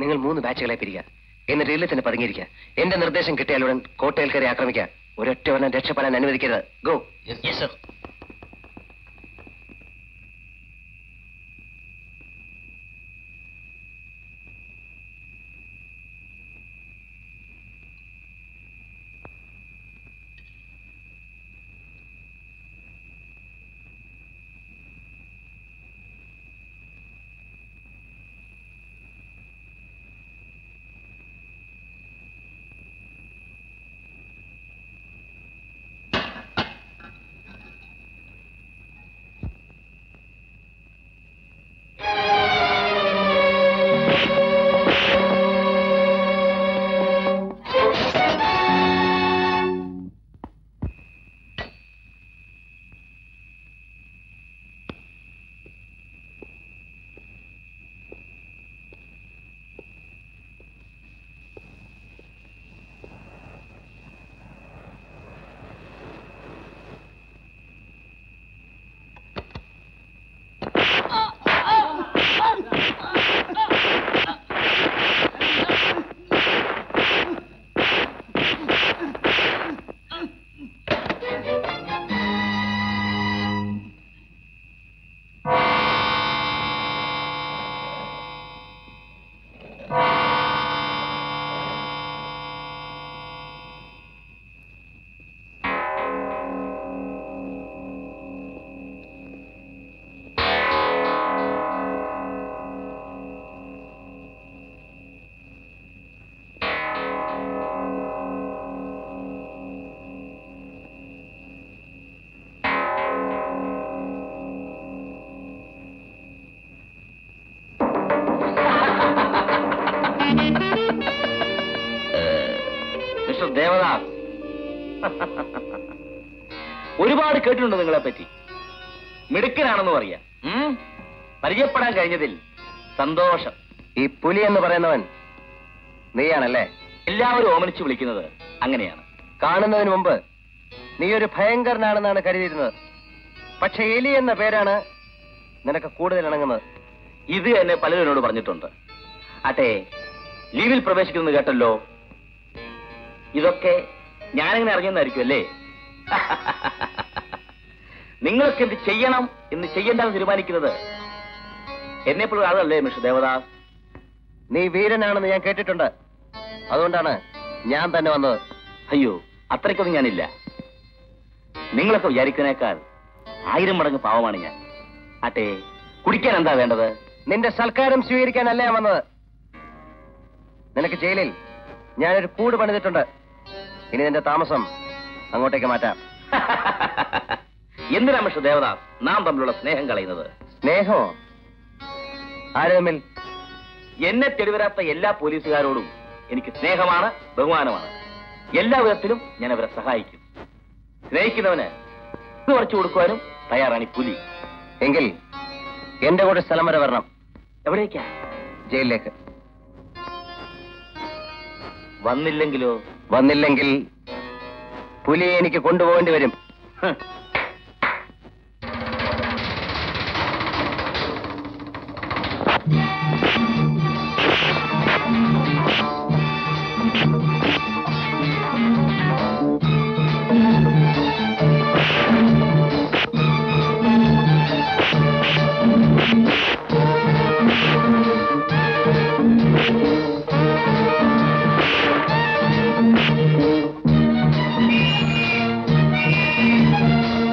നിങ്ങൾ മൂന്ന് ബാച്ചുകളായി പിരിക്കുക എന്നിട്ട് ഇതിൽ തന്നെ പതുങ്ങിയിരിക്കുക എന്റെ നിർദ്ദേശം കിട്ടിയാലുടൻ കോട്ടയിൽ കയറി ആക്രമിക്കുക ഒരൊറ്റവനെ രക്ഷപ്പെടാൻ അനുവദിക്കരുത് ഗോ മിസ്റ്റർ ദേവദാസ് ഒരുപാട് കേട്ടിട്ടുണ്ട് നിങ്ങളെ പറ്റി മിടുക്കനാണെന്ന് പറയാം ഉം? പരിചയപ്പെടാൻ കഴിഞ്ഞതിൽ സന്തോഷം ഈ പുലി എന്ന് പറയുന്നവൻ നീയാണല്ലേ എല്ലാവരും ഓമനിച്ച് വിളിക്കുന്നത് അങ്ങനെയാണ് കാണുന്നതിന് മുമ്പ് നീ ഒരു ഭയങ്കരനാണെന്നാണ് കരുതിയിരുന്നത് പക്ഷെ എലി എന്ന പേരാണ് നിനക്ക് കൂടുതൽ ഇണങ്ങുന്നത് ഇത് എന്നെ പലരും എന്നോട് പറഞ്ഞിട്ടുണ്ട് അട്ടെ ലീവിൽ പ്രവേശിക്കുന്നത് കേട്ടല്ലോ ഇതൊക്കെ ഞാനെങ്ങനെ അറിഞ്ഞെന്നായിരിക്കും അല്ലേ നിങ്ങൾക്ക് എന്ത് ചെയ്യണം എന്ന് ചെയ്യണ്ടെന്ന് തീരുമാനിക്കുന്നത് എന്നെപ്പോഴും ആളല്ലേ മിസ്റ്റർ ദേവദാസ് നീ വീരനാണെന്ന് ഞാൻ കേട്ടിട്ടുണ്ട് അതുകൊണ്ടാണ് ഞാൻ തന്നെ വന്നത് അയ്യോ അത്രയ്ക്കൊന്നും ഞാനില്ല നിങ്ങളൊക്കെ വിചാരിക്കുന്നേക്കാൾ ആയിരം മടങ്ങ് പാവമാണ് ഞാൻ ആട്ടെ കുടിക്കാൻ എന്താ വേണ്ടത് നിന്റെ സൽക്കാരം സ്വീകരിക്കാനല്ല ഞാൻ വന്നത് നിനക്ക് ജയിലിൽ ഞാനൊരു കൂട് പണിതിട്ടുണ്ട് ഇനി നിന്റെ താമസം അങ്ങോട്ടേക്ക് മാറ്റാം എന്തിനാ മിസ്റ്റർ ദേവദാസ് നാം തമ്മിലുള്ള സ്നേഹം കളയുന്നത് സ്നേഹമോ ആര് തമ്മിൽ എന്നെ തെരുവരാത്ത എല്ലാ പോലീസുകാരോടും എനിക്ക് സ്നേഹമാണ് ബഹുമാനമാണ് എല്ലാ വിധത്തിലും ഞാൻ അവരെ സഹായിക്കും സ്നേഹിക്കുന്നവന് ഇത് കുറച്ചു കൊടുക്കുവാനും തയ്യാറാണ് ഈ പുലി എങ്കിൽ എന്റെ കൂടെ സ്ഥലം വരെ വരണം എവിടേക്കാ ജയിലിലേക്ക് വന്നില്ലെങ്കിലോ വന്നില്ലെങ്കിൽ പുലിയെ എനിക്ക് കൊണ്ടുപോകേണ്ടി വരും ഹ്. ആ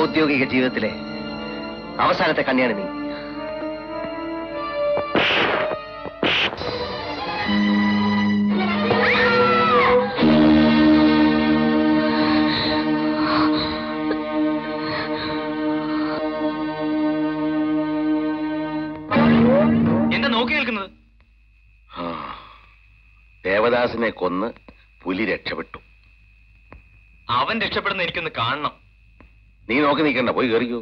ഔദ്യോഗിക ജീവിതത്തിലെ അവസാനത്തെ കണ്ണിയാണ് നീ എന്താ നോക്കി നിൽക്കുന്നത് ദേവദാസിനെ കൊന്ന് പുലി രക്ഷപ്പെട്ടു അവൻ രക്ഷപ്പെടുന്ന എനിക്കൊന്ന് കാണണം നീ നോക്കി നിൽക്കണ്ട പോയി കയറിക്കോ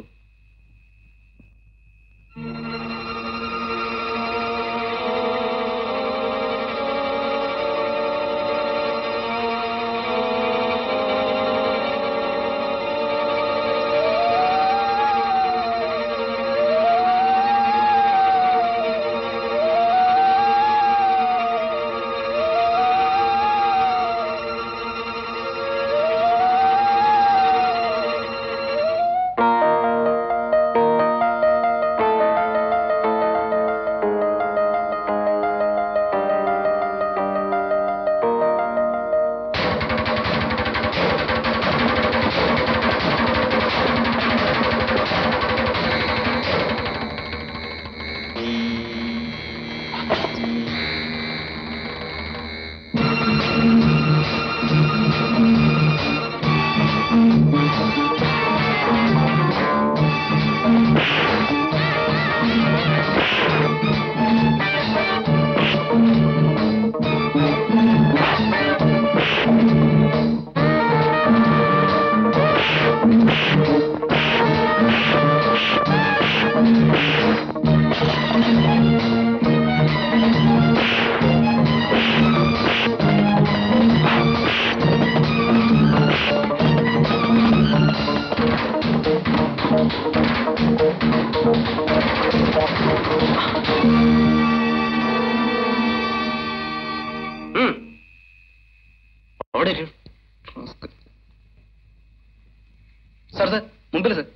അവിടെ ഇരു. സാർ സാർ മുമ്പിൽ സാർ